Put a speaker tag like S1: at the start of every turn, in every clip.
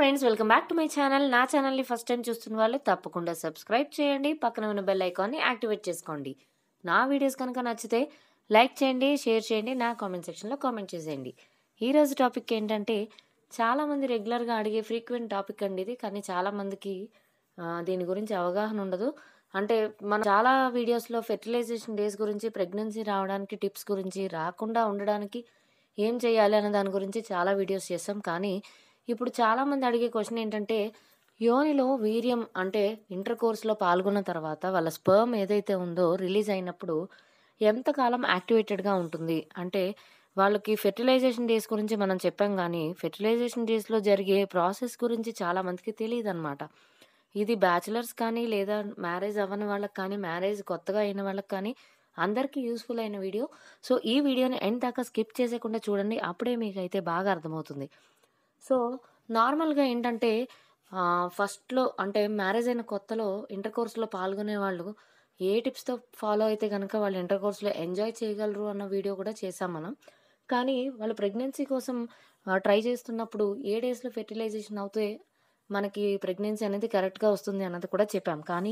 S1: friends welcome back to my channel నా ఛానల్ని first time చూస్తున్న వాళ్ళు తప్పకుండా సబ్స్క్రైబ్ చేయండి పక్కన ఉన్న బెల్ ఐకాన్ని యాక్టివేట్ చేసుకోండి నా వీడియోస్ కనుక నచ్చితే లైక్ చేయండి షేర్ చేయండి నా కామెంట్ సెక్షన్లో కామెంట్ చేసేయండి ఈరోజు టాపిక్ ఏంటంటే చాలామంది రెగ్యులర్గా అడిగే ఫ్రీక్వెంట్ టాపిక్ అండి ఇది కానీ చాలామందికి ఆ, దీని గురించి అవగాహన ఉండదు అంటే మన చాలా వీడియోస్లో ఫెర్టిలైజేషన్ డేస్ గురించి ప్రెగ్నెన్సీ రావడానికి టిప్స్ గురించి రాకుండా ఉండడానికి ఏం చేయాలి అనే దాని గురించి చాలా వీడియోస్ చేస్తాం కానీ ఇప్పుడు చాలామంది అడిగే క్వశ్చన్ ఏంటంటే యోనిలో వీర్యం అంటే ఇంటర్ కోర్స్లో పాల్గొన్న తర్వాత వాళ్ళ స్పర్మ్ ఏదైతే ఉందో రిలీజ్ అయినప్పుడు ఎంతకాలం యాక్టివేటెడ్గా ఉంటుంది అంటే వాళ్ళకి ఫెర్టిలైజేషన్ డేస్ గురించి మనం చెప్పాం కానీ ఫెర్టిలైజేషన్ డేస్లో జరిగే ప్రాసెస్ గురించి చాలామందికి తెలియదు అనమాట ఇది బ్యాచిలర్స్ కానీ లేదా మ్యారేజ్ అవ్వని వాళ్ళకి కానీ మ్యారేజ్ కొత్తగా అయిన వాళ్ళకి కానీ అందరికీ యూస్ఫుల్ అయిన వీడియో సో ఈ వీడియోని ఎండ్ దాకా స్కిప్ చేసేకుండా చూడండి అప్పుడే మీకు అయితే బాగా అర్థమవుతుంది సో నార్మల్గా ఏంటంటే ఆ, ఫస్ట్లో అంటే మ్యారేజ్ అయిన కొత్తలో ఇంటర్ కోర్స్లో పాల్గొనే వాళ్ళు ఏ టిప్స్తో ఫాలో అయితే కనుక వాళ్ళు ఇంటర్ కోర్స్లో ఎంజాయ్ చేయగలరు అన్న వీడియో కూడా చేసాం మనం కానీ వాళ్ళు ప్రెగ్నెన్సీ కోసం ట్రై చేస్తున్నప్పుడు ఏ డేస్లో ఫెర్టిలైజేషన్ అవుతే మనకి ప్రెగ్నెన్సీ అనేది కరెక్ట్గా వస్తుంది అన్నది కూడా చెప్పాం కానీ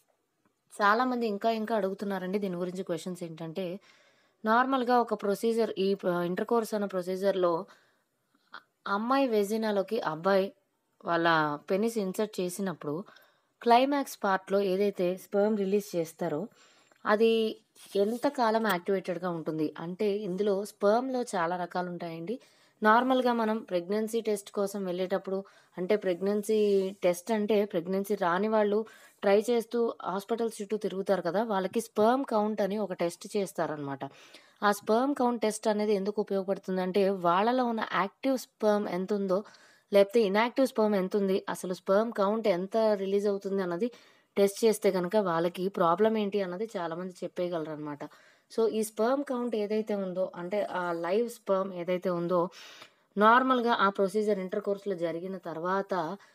S1: చాలామంది ఇంకా ఇంకా అడుగుతున్నారండి దీని గురించి క్వశ్చన్స్ ఏంటంటే నార్మల్గా ఒక ప్రొసీజర్ ఈ ఇంటర్ కోర్స్ అన్న ప్రొసీజర్లో అమ్మాయి వెజినాలోకి అబ్బాయి వాళ్ళ పెనిస్ ఇన్సర్ట్ చేసినప్పుడు క్లైమాక్స్ పార్ట్లో ఏదైతే స్పర్మ్ రిలీజ్ చేస్తారో అది ఎంత కాలం యాక్టివేటెడ్గా ఉంటుంది అంటే ఇందులో స్పర్మ్లో చాలా రకాలు ఉంటాయండి నార్మల్గా మనం ప్రెగ్నెన్సీ టెస్ట్ కోసం వెళ్ళేటప్పుడు అంటే ప్రెగ్నెన్సీ టెస్ట్ అంటే ప్రెగ్నెన్సీ రాని వాళ్ళు ట్రై చేస్తూ హాస్పిటల్స్ చుట్టూ తిరుగుతారు కదా వాళ్ళకి స్పర్మ్ కౌంట్ అని ఒక టెస్ట్ చేస్తారనమాట ఆ స్పర్మ్ కౌంట్ టెస్ట్ అనేది ఎందుకు ఉపయోగపడుతుంది అంటే వాళ్ళలో ఉన్న యాక్టివ్ స్పర్మ్ ఎంత ఉందో లేకపోతే ఇన్యాక్టివ్ స్పర్మ్ ఎంత ఉంది అసలు స్పర్మ్ కౌంట్ ఎంత రిలీజ్ అవుతుంది అన్నది టెస్ట్ చేస్తే కనుక వాళ్ళకి ప్రాబ్లం ఏంటి అన్నది చాలామంది చెప్పేయగలరు అనమాట సో ఈ స్పర్మ్ కౌంట్ ఏదైతే ఉందో అంటే ఆ లైవ్ స్పర్మ్ ఏదైతే ఉందో నార్మల్గా ఆ ప్రొసీజర్ ఇంటర్ కోర్స్లో జరిగిన తర్వాత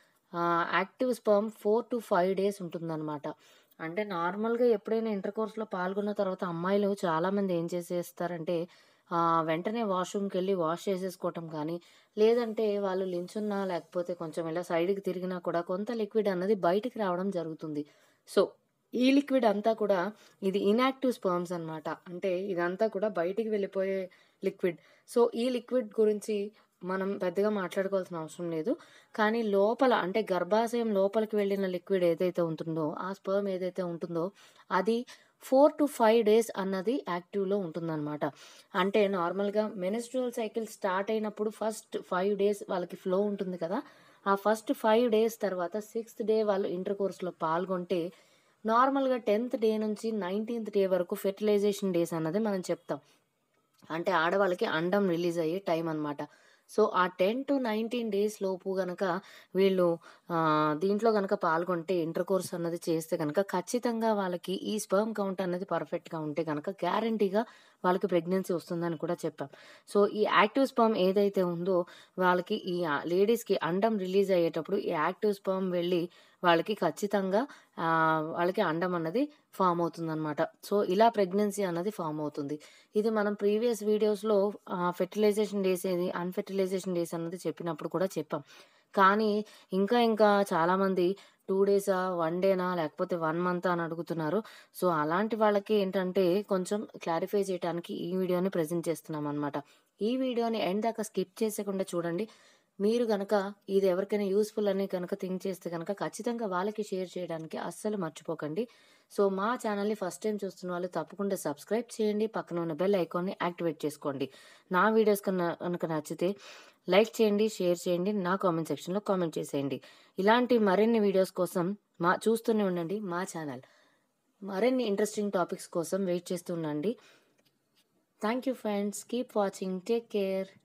S1: active sperm four to five days ఉంటుందన్నమాట అంటే నార్మల్గా ఎప్పుడైనా ఇంటర్ కోర్స్లో పాల్గొన్న తర్వాత అమ్మాయిలు చాలామంది ఏం చేసేస్తారంటే ఆ, వెంటనే వాష్రూమ్కి వెళ్ళి వాష్ చేసేసుకోవటం కానీ లేదంటే వాళ్ళు లించున్నా లేకపోతే కొంచెం ఇలా సైడ్కి తిరిగినా కూడా కొంత లిక్విడ్ అన్నది బయటికి రావడం జరుగుతుంది సో ఈ లిక్విడ్ అంతా కూడా ఇది ఇన్యాక్టివ్ స్పర్మ్స్ అన్నమాట అంటే ఇదంతా కూడా బయటికి వెళ్ళిపోయే లిక్విడ్ సో ఈ లిక్విడ్ గురించి మనం పెద్దగా మాట్లాడుకోవాల్సిన అవసరం లేదు కానీ లోపల అంటే గర్భాశయం లోపలికి వెళ్ళిన లిక్విడ్ ఏదైతే ఉంటుందో ఆ స్పర్మ్ ఏదైతే ఉంటుందో అది ఫోర్ టు ఫైవ్ డేస్ అన్నది యాక్టివ్లో ఉంటుందన్నమాట అంటే నార్మల్గా మెనిస్ట్రువల్ సైకిల్ స్టార్ట్ అయినప్పుడు ఫస్ట్ ఫైవ్ డేస్ వాళ్ళకి ఫ్లో ఉంటుంది కదా ఆ ఫస్ట్ ఫైవ్ డేస్ తర్వాత సిక్స్త్ డే వాళ్ళు ఇంటర్ కోర్స్లో పాల్గొంటే నార్మల్గా టెన్త్ డే నుంచి నైన్టీన్త్ డే వరకు ఫెర్టిలైజేషన్ డేస్ అన్నది మనం చెప్తాం అంటే ఆడవాళ్ళకి అండం రిలీజ్ అయ్యే టైం అన్నమాట సో ఆ టెన్ టు నైన్టీన్ డేస్ లోపు గనక వీళ్ళు ఆ, దీంట్లో గనక పాల్గొంటే ఇంటర్ కోర్స్ అన్నది చేస్తే కనుక ఖచ్చితంగా వాళ్ళకి ఈ స్పర్మ్ కౌంట్ అన్నది పర్ఫెక్ట్గా ఉంటే కనుక గ్యారంటీగా వాళ్ళకి ప్రెగ్నెన్సీ వస్తుందని కూడా చెప్పాం సో ఈ యాక్టివ్ స్పర్మ్ ఏదైతే ఉందో వాళ్ళకి ఈ లేడీస్కి అండం రిలీజ్ అయ్యేటప్పుడు ఈ యాక్టివ్ స్పర్మ్ వెళ్ళి వాళ్ళకి ఖచ్చితంగా ఆ, వాళ్ళకి అండం అన్నది ఫామ్ అవుతుందన్నమాట సో ఇలా ప్రెగ్నెన్సీ అన్నది ఫామ్ అవుతుంది ఇది మనం ప్రీవియస్ వీడియోస్లో ఫెర్టిలైజేషన్ డేస్ ఏది అన్ఫెర్టిలైజేషన్ డేస్ అన్నది చెప్పినప్పుడు కూడా చెప్పాం కానీ ఇంకా ఇంకా చాలామంది టూ డేసా వన్ డేనా లేకపోతే వన్ మంత్ అని అడుగుతున్నారు సో అలాంటి వాళ్ళకి ఏంటంటే కొంచెం క్లారిఫై చేయడానికి ఈ వీడియోని ప్రజెంట్ చేస్తున్నాం అనమాట ఈ వీడియోని ఎండ్ దాకా స్కిప్ చేసకుండా చూడండి మీరు కనుక ఇది ఎవరికైనా యూస్ఫుల్ అని కనుక థింక్ చేస్తే కనుక ఖచ్చితంగా వాళ్ళకి షేర్ చేయడానికి అస్సలు మర్చిపోకండి సో మా ఛానల్ని ఫస్ట్ టైం చూస్తున్న వాళ్ళు తప్పకుండా సబ్స్క్రైబ్ చేయండి పక్కన ఉన్న బెల్ ఐకాన్ని యాక్టివేట్ చేసుకోండి నా వీడియోస్ కన్నా కనుక నచ్చితే లైక్ చేయండి షేర్ చేయండి నా కామెంట్ సెక్షన్లో కామెంట్ చేసేయండి ఇలాంటి మరిన్ని వీడియోస్ కోసం మా చూస్తూనే ఉండండి మా ఛానల్ మరిన్ని ఇంట్రెస్టింగ్ టాపిక్స్ కోసం వెయిట్ చేస్తూ ఉండండి thank you friends keep watching take care